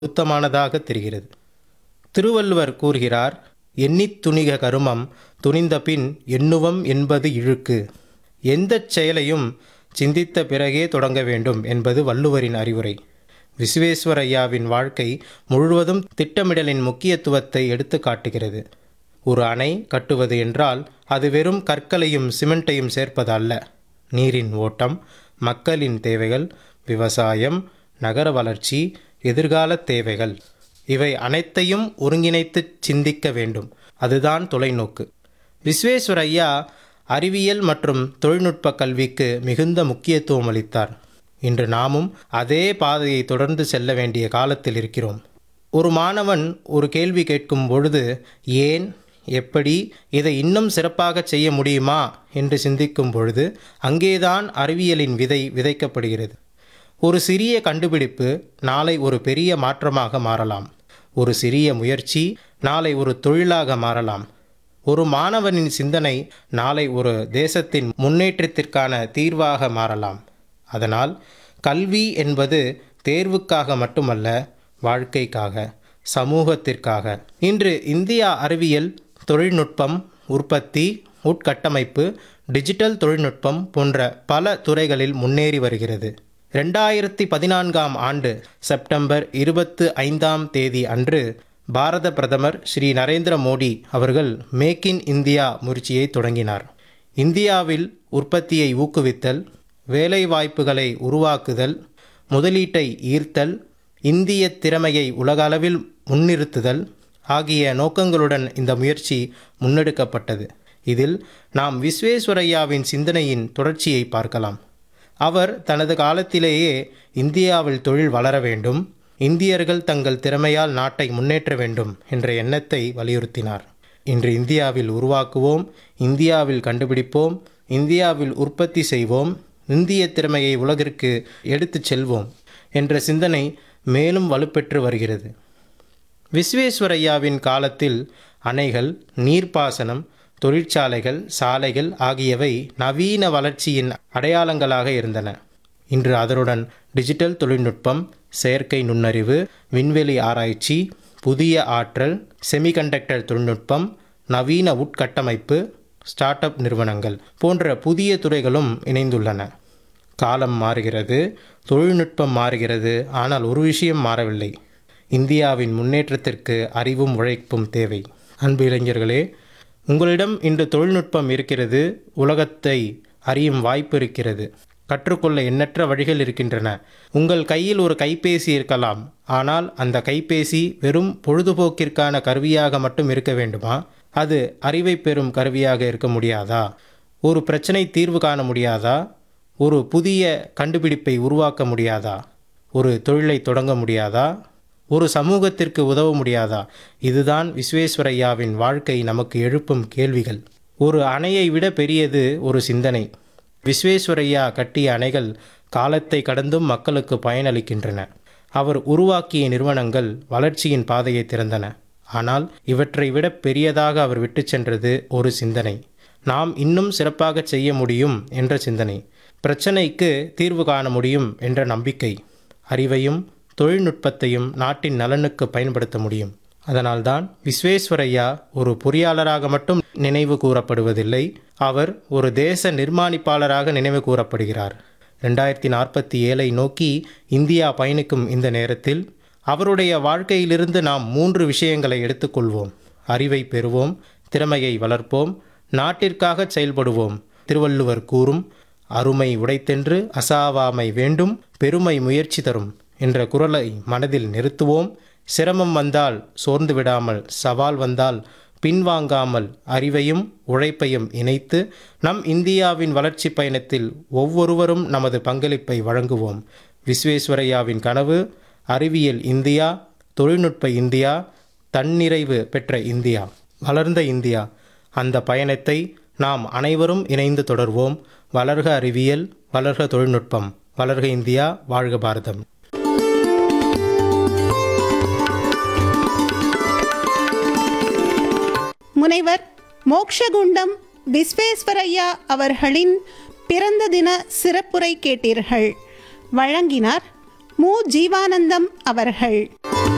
பொருத்தமானதாக தெரிகிறது திருவள்ளுவர் கூறுகிறார் எண்ணித் துணிக கருமம் துணிந்தபின் எண்ணுவம் என்பது இழுக்கு எந்தச் செயலையும் சிந்தித்த பிறகே தொடங்க வேண்டும் என்பது வள்ளுவரின் அறிவுரை விஸ்வேஸ்வரையாவின் வாழ்க்கை முழுவதும் திட்டமிடலின் முக்கியத்துவத்தை எடுத்து காட்டுகிறது ஒரு அணை கட்டுவது என்றால் அது வெறும் கற்களையும் சிமெண்ட்டையும் சேர்ப்பது அல்ல நீரின் ஓட்டம் மக்களின் தேவைகள் விவசாயம் நகர வளர்ச்சி எதிர்கால தேவைகள் இவை அனைத்தையும் ஒருங்கிணைத்து சிந்திக்க வேண்டும் அதுதான் தொலைநோக்கு விஸ்வேஸ்வரையா அறிவியல் மற்றும் தொழில்நுட்ப கல்விக்கு மிகுந்த முக்கியத்துவம் அளித்தார் இன்று நாமும் அதே பாதையை தொடர்ந்து செல்ல வேண்டிய காலத்தில் இருக்கிறோம் ஒரு மாணவன் ஒரு கேள்வி கேட்கும் பொழுது ஏன் எப்படி இதை இன்னும் சிறப்பாக செய்ய முடியுமா என்று சிந்திக்கும் பொழுது அங்கேதான் அறிவியலின் விதை விதைக்கப்படுகிறது ஒரு சிறிய கண்டுபிடிப்பு நாளை ஒரு பெரிய மாற்றமாக மாறலாம் ஒரு சிறிய முயற்சி நாளை ஒரு தொழிலாக மாறலாம் ஒரு மாணவனின் சிந்தனை நாளை ஒரு தேசத்தின் முன்னேற்றத்திற்கான தீர்வாக மாறலாம் அதனால் கல்வி என்பது தேர்வுக்காக மட்டுமல்ல வாழ்க்கைக்காக சமூகத்திற்காக இன்று இந்தியா அறிவியல் தொழில்நுட்பம் உற்பத்தி உட்கட்டமைப்பு டிஜிட்டல் தொழில்நுட்பம் போன்ற பல துறைகளில் முன்னேறி வருகிறது ரெண்டாயிரத்தி பதினான்காம் ஆண்டு செப்டம்பர் இருபத்து ஐந்தாம் தேதி அன்று பாரத பிரதமர் ஸ்ரீ நரேந்திர மோடி அவர்கள் மேக் இன் இந்தியா முயற்சியை தொடங்கினார் இந்தியாவில் உற்பத்தியை ஊக்குவித்தல் வேலைவாய்ப்புகளை உருவாக்குதல் முதலீட்டை ஈர்த்தல் இந்திய திறமையை உலக அளவில் முன்னிறுத்துதல் ஆகிய நோக்கங்களுடன் இந்த முயற்சி முன்னெடுக்கப்பட்டது இதில் நாம் விஸ்வேஸ்வரையாவின் சிந்தனையின் தொடர்ச்சியை பார்க்கலாம் அவர் தனது காலத்திலேயே இந்தியாவில் தொழில் வளர வேண்டும் இந்தியர்கள் தங்கள் திறமையால் நாட்டை முன்னேற்ற வேண்டும் என்ற எண்ணத்தை வலியுறுத்தினார் இன்று இந்தியாவில் உருவாக்குவோம் இந்தியாவில் கண்டுபிடிப்போம் இந்தியாவில் உற்பத்தி செய்வோம் இந்திய திறமையை உலகிற்கு எடுத்துச் செல்வோம் என்ற சிந்தனை மேலும் வலுப்பெற்று வருகிறது விஸ்வேஸ்வரையாவின் காலத்தில் அணைகள் நீர்ப்பாசனம் தொழிற்சாலைகள் சாலைகள் ஆகியவை நவீன வளர்ச்சியின் அடையாளங்களாக இருந்தன இன்று அதனுடன் டிஜிட்டல் தொழில்நுட்பம் செயற்கை நுண்ணறிவு விண்வெளி ஆராய்ச்சி புதிய ஆற்றல் செமிகண்டக்டர் தொழில்நுட்பம் நவீன உட்கட்டமைப்பு ஸ்டார்ட் அப் நிறுவனங்கள் போன்ற புதிய துறைகளும் இணைந்துள்ளன காலம் மாறுகிறது தொழில்நுட்பம் மாறுகிறது ஆனால் ஒரு விஷயம் மாறவில்லை இந்தியாவின் முன்னேற்றத்திற்கு அறிவும் உழைப்பும் தேவை அன்பு இளைஞர்களே உங்களிடம் இன்று தொழில்நுட்பம் இருக்கிறது உலகத்தை அறியும் வாய்ப்பு இருக்கிறது கற்றுக்கொள்ள எண்ணற்ற வழிகள் இருக்கின்றன உங்கள் கையில் ஒரு கைபேசி இருக்கலாம் ஆனால் அந்த கைபேசி வெறும் பொழுதுபோக்கிற்கான கருவியாக மட்டும் இருக்க வேண்டுமா அது அறிவை பெறும் கருவியாக இருக்க முடியாதா ஒரு பிரச்சனை தீர்வு காண முடியாதா ஒரு புதிய கண்டுபிடிப்பை உருவாக்க முடியாதா ஒரு தொழிலை தொடங்க முடியாதா ஒரு சமூகத்திற்கு உதவ முடியாதா இதுதான் விஸ்வேஸ்வரையாவின் வாழ்க்கை நமக்கு எழுப்பும் கேள்விகள் ஒரு அணையை விட பெரியது ஒரு சிந்தனை விஸ்வேஸ்வரையா கட்டிய அணைகள் காலத்தை கடந்தும் மக்களுக்கு பயனளிக்கின்றன அவர் உருவாக்கிய நிறுவனங்கள் வளர்ச்சியின் பாதையை திறந்தன ஆனால் இவற்றை விட பெரியதாக அவர் விட்டு சென்றது ஒரு சிந்தனை நாம் இன்னும் சிறப்பாக செய்ய முடியும் என்ற சிந்தனை பிரச்சனைக்கு தீர்வு காண முடியும் என்ற நம்பிக்கை அறிவையும் தொழில்நுட்பத்தையும் நாட்டின் நலனுக்கு பயன்படுத்த முடியும் அதனால்தான் விஸ்வேஸ்வரையா ஒரு பொறியாளராக மட்டும் நினைவு கூறப்படுவதில்லை அவர் ஒரு தேச நிர்மாணிப்பாளராக நினைவு கூறப்படுகிறார் ரெண்டாயிரத்தி நாற்பத்தி ஏழை நோக்கி இந்தியா பயணிக்கும் இந்த நேரத்தில் அவருடைய வாழ்க்கையிலிருந்து நாம் மூன்று விஷயங்களை எடுத்துக்கொள்வோம் அறிவை பெறுவோம் திறமையை வளர்ப்போம் நாட்டிற்காக செயல்படுவோம் திருவள்ளுவர் கூறும் அருமை உடைத்தென்று அசாவாமை வேண்டும் பெருமை முயற்சி தரும் என்ற குரலை மனதில் நிறுத்துவோம் சிரமம் வந்தால் சோர்ந்து விடாமல் சவால் வந்தால் பின்வாங்காமல் அறிவையும் உழைப்பையும் இணைத்து நம் இந்தியாவின் வளர்ச்சி பயணத்தில் ஒவ்வொருவரும் நமது பங்களிப்பை வழங்குவோம் விஸ்வேஸ்வரையாவின் கனவு அறிவியல் இந்தியா தொழில்நுட்ப இந்தியா தன்னிறைவு பெற்ற இந்தியா வளர்ந்த இந்தியா அந்த பயணத்தை நாம் அனைவரும் இணைந்து தொடர்வோம் வளர்க அறிவியல் வளர்க தொழில்நுட்பம் வளர்க இந்தியா வாழ்க பாரதம் முனைவர் மோக்ஷகுண்டம் விஸ்வேஸ்வரையா அவர்களின் பிறந்த தின சிறப்புரை கேட்டீர்கள் வழங்கினார் மு ஜீவானந்தம் அவர்கள்